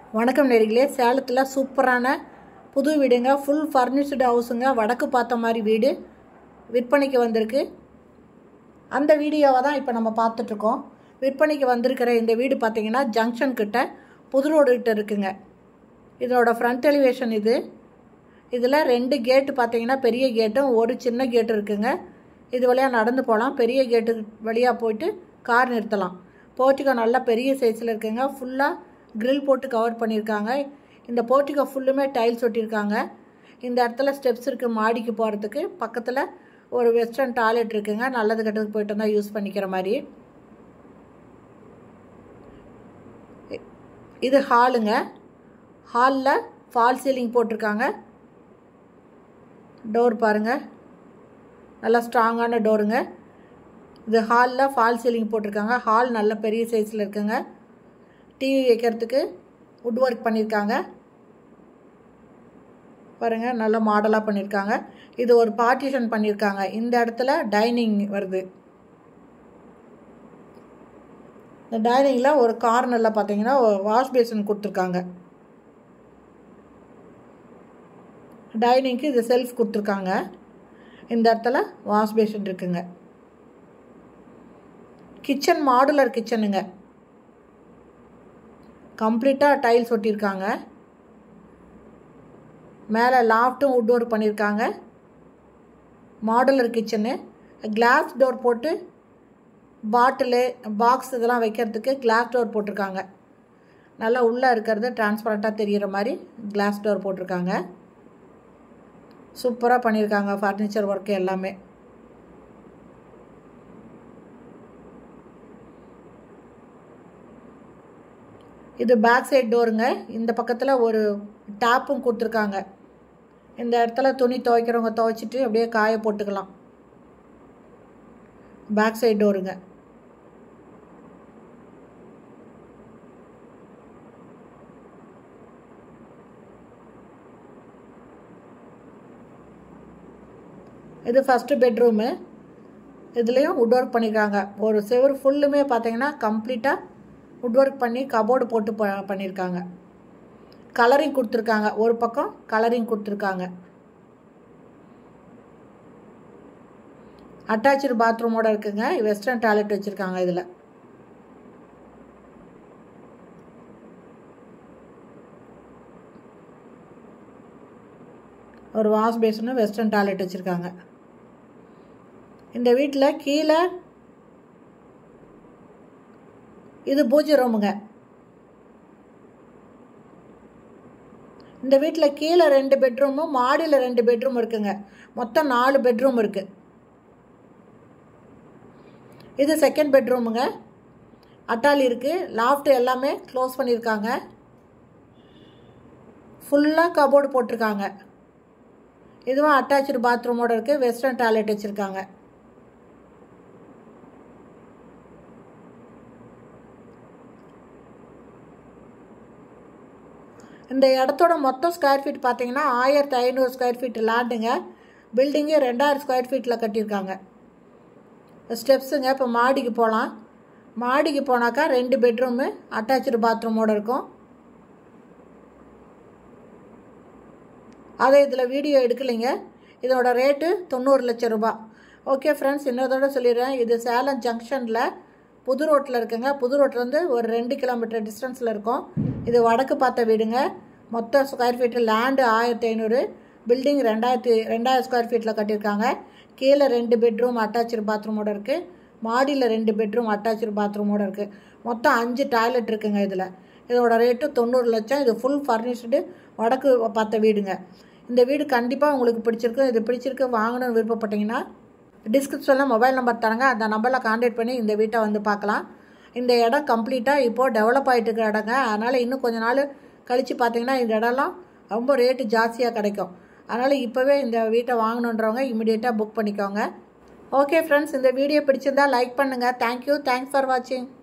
வணக்கம் நேர்களே சேலத்தில் சூப்பரான புது வீடுங்க ஃபுல் ஃபர்னிஷ்டு ஹவுஸுங்க வடக்கு பார்த்த மாதிரி வீடு விற்பனைக்கு வந்திருக்கு அந்த வீடியோவை தான் இப்போ நம்ம பார்த்துட்ருக்கோம் விற்பனைக்கு வந்திருக்கிற இந்த வீடு பார்த்தீங்கன்னா ஜங்ஷன் கிட்ட புது ரோடு கிட்ட இருக்குங்க இதோட ஃப்ரண்ட் எலிவேஷன் இது இதில் ரெண்டு கேட்டு பார்த்தீங்கன்னா பெரிய கேட்டும் ஒரு சின்ன கேட்டு இருக்குங்க இது வழியாக நடந்து போகலாம் பெரிய கேட்டு வழியாக போயிட்டு கார் நிறுத்தலாம் போர்ட்டிகோ நல்லா பெரிய சைஸில் இருக்குங்க ஃபுல்லாக grill போட்டு கவர் பண்ணியிருக்காங்க இந்த போர்ட்டிகோ ஃபுல்லுமே டைல்ஸ் ஒட்டியிருக்காங்க இந்த இடத்துல ஸ்டெப்ஸ் இருக்குது மாடிக்கு போகிறதுக்கு பக்கத்தில் ஒரு வெஸ்டர்ன் டாய்லெட் இருக்குங்க நல்லது கெட்டதுக்கு போயிட்டு வந்தால் யூஸ் பண்ணிக்கிற மாதிரி இது ஹாலுங்க ஹாலில் ஃபால் சீலிங் போட்டிருக்காங்க டோர் பாருங்கள் நல்லா ஸ்ட்ராங்கான டோருங்க இது ஹாலில் ஃபால் சீலிங் போட்டிருக்காங்க ஹால் நல்ல பெரிய சைஸில் இருக்குங்க டிவி வைக்கிறதுக்கு வுட் ஒர்க் பண்ணியிருக்காங்க பாருங்கள் நல்ல மாடலாக பண்ணியிருக்காங்க இது ஒரு பார்ட்டிஷன் பண்ணியிருக்காங்க இந்த இடத்துல டைனிங் வருது இந்த டைனிங்கில் ஒரு கார்னரில் பார்த்தீங்கன்னா வாஷ் பேசின் கொடுத்துருக்காங்க டைனிங்க்கு இது செல்ஃப் கொடுத்துருக்காங்க இந்த இடத்துல வாஷ் பேஷன் இருக்குங்க கிச்சன் மாடுலர் கிச்சனுங்க கம்ப்ளீட்டாக டைல்ஸ் ஒட்டியிருக்காங்க மேலே லாஃப்ட்டும் வுட் ஒர்க் பண்ணியிருக்காங்க மாடுலர் கிச்சனு கிளாஸ் டோர் போட்டு பாட்டிலு பாக்ஸ் இதெல்லாம் வைக்கிறதுக்கு கிளாஸ் டோர் போட்டிருக்காங்க நல்லா உள்ளே இருக்கிறது டிரான்ஸ்பரண்ட்டாக தெரிகிற மாதிரி கிளாஸ் டோர் போட்டிருக்காங்க சூப்பராக பண்ணியிருக்காங்க ஃபர்னிச்சர் ஒர்க்கு எல்லாமே இது பேக் சைட் டோருங்க இந்த பக்கத்தில் ஒரு டேப்பும் கொடுத்துருக்காங்க இந்த இடத்துல துணி துவைக்கிறவங்க துவைச்சிட்டு அப்படியே காய போட்டுக்கலாம் பேக் சைட் டோருங்க இது ஃபஸ்ட்டு பெட்ரூமு இதுலேயும் வுட் ஒர்க் பண்ணியிருக்காங்க ஒரு செவர் ஃபுல்லுமே பார்த்தீங்கன்னா கம்ப்ளீட்டாக வுட் ஒர்க் பண்ணி கபோர்டு போட்டு ப பண்ணியிருக்காங்க கலரிங் கொடுத்துருக்காங்க ஒரு பக்கம் கலரிங் கொடுத்துருக்காங்க அட்டாச்சு பாத்ரூமோட இருக்குங்க வெஸ்டர்ன் டாய்லெட் வச்சுருக்காங்க இதில் ஒரு வாஷ் பேஷனும் வெஸ்டர்ன் டாய்லெட் வச்சுருக்காங்க இந்த வீட்டில் கீழே இது பூஜை ரூமுங்க இந்த வீட்டில் கீழே ரெண்டு பெட்ரூமும் மாடியில் ரெண்டு பெட்ரூம் இருக்குங்க மொத்தம் நாலு பெட்ரூம் இருக்குது இது செகண்ட் பெட்ரூமுங்க அட்டாலி இருக்குது லாஃப்ட் எல்லாமே க்ளோஸ் பண்ணியிருக்காங்க ஃபுல்லாக கபோர்டு போட்டிருக்காங்க இதுவும் அட்டாச்சு பாத்ரூமோடு இருக்குது வெஸ்டர்ன் டாய்லெட் வச்சுருக்காங்க இந்த இடத்தோட மொத்தம் ஸ்கொயர் ஃபீட் பார்த்தீங்கன்னா ஆயிரத்தி ஐநூறு ஸ்கொயர் ஃபீட் லேண்டுங்க பில்டிங்கு ரெண்டாயிரம் ஸ்கொயர் ஃபீட்டில் கட்டியிருக்காங்க ஸ்டெப்ஸுங்க இப்போ மாடிக்கு போகலாம் மாடிக்கு போனாக்கா ரெண்டு பெட்ரூமு அட்டாச்சு பாத்ரூமோடு இருக்கும் அதை இதில் வீடியோ எடுக்கலைங்க இதோட ரேட்டு தொண்ணூறு லட்சம் ரூபா ஓகே ஃப்ரெண்ட்ஸ் இன்னொருத்தோட சொல்லிடுறேன் இது சேலம் ஜங்ஷனில் புது ரோட்டில் இருக்குங்க புது ரோட்லேருந்து ஒரு ரெண்டு கிலோமீட்டர் டிஸ்டன்ஸில் இருக்கும் இது வடக்கு பார்த்த வீடுங்க மொத்த ஸ்கொயர் ஃபீட்டு லேண்டு ஆயிரத்தி ஐநூறு பில்டிங் ரெண்டாயிரத்தி ரெண்டாயிரம் ஸ்கொயர் ஃபீட்டில் கட்டியிருக்காங்க கீழே ரெண்டு பெட்ரூம் அட்டாச்சு பாத்ரூமோடு இருக்குது மாடியில் ரெண்டு பெட்ரூம் அட்டாச்சு பாத்ரூமோடு இருக்குது மொத்தம் அஞ்சு டாய்லெட் இருக்குங்க இதில் இதோட ரேட்டு தொண்ணூறு லட்சம் இது ஃபுல் ஃபர்னிஷ்டு வடக்கு பார்த்த வீடுங்க இந்த வீடு கண்டிப்பாக உங்களுக்கு பிடிச்சிருக்கு இது பிடிச்சிருக்கு வாங்கணும்னு விருப்பப்பட்டீங்கன்னா டிஸ்கிரிப்ஷனில் மொபைல் நம்பர் தரங்க அந்த நம்பரில் காண்டாக்ட் பண்ணி இந்த வீட்டை வந்து பார்க்கலாம் இந்த இடம் கம்ப்ளீட்டாக இப்போது டெவலப் ஆகிட்டு இருக்கிற இடங்க அதனால் இன்னும் கொஞ்ச நாள் கழித்து பார்த்தீங்கன்னா இந்த இடம்லாம் ரொம்ப ரேட்டு ஜாஸ்தியாக கிடைக்கும் அதனால் இப்போவே இந்த வீட்டை வாங்கணுன்றவங்க இமிடியேட்டாக புக் பண்ணிக்கோங்க ஓகே ஃப்ரெண்ட்ஸ் இந்த வீடியோ பிடிச்சிருந்தா லைக் பண்ணுங்கள் தேங்க்யூ தேங்க்ஸ் ஃபார் வாட்சிங்